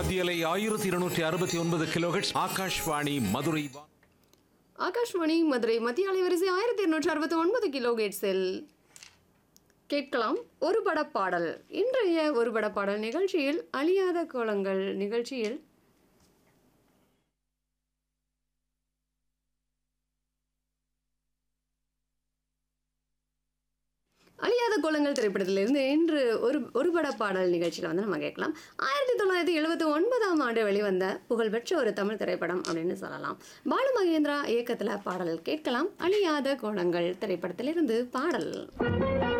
மத்தியலை ஆயிரத்தி இருநூற்றி அறுபத்தி ஒன்பது கிலோஹெட்ஸ் ஆகாஷ்வாணி மதுரை வா- ஆகாஷ்வாணி மதுரை மத்திய அலைவரிசை ஆயிரத்தி இருநூற்றி அறுபத்தி ஒன்பது கிலோ கேட்ஸில் கேட்கலாம் ஒரு படப் பாடல் இன்றைய ஒரு படப் பாடல் நிகழ்ச்சியில் அழியாத கோலங்கள் நிகழ்ச்சியில் அழியாத கோலங்கள் திரைப்படத்திலிருந்து இன்று ஒரு ஒரு பட பாடல் நிகழ்ச்சியில் வந்து நம்ம கேட்கலாம் ஆயிரத்தி தொள்ளாயிரத்தி எழுபத்தி ஒன்பதாம் ஆண்டு வெளிவந்த புகழ்பெற்ற ஒரு தமிழ் திரைப்படம் அப்படின்னு சொல்லலாம் பாலு மகேந்திரா இயக்கத்தில் பாடல் கேட்கலாம் அழியாத கோலங்கள் திரைப்படத்திலிருந்து பாடல்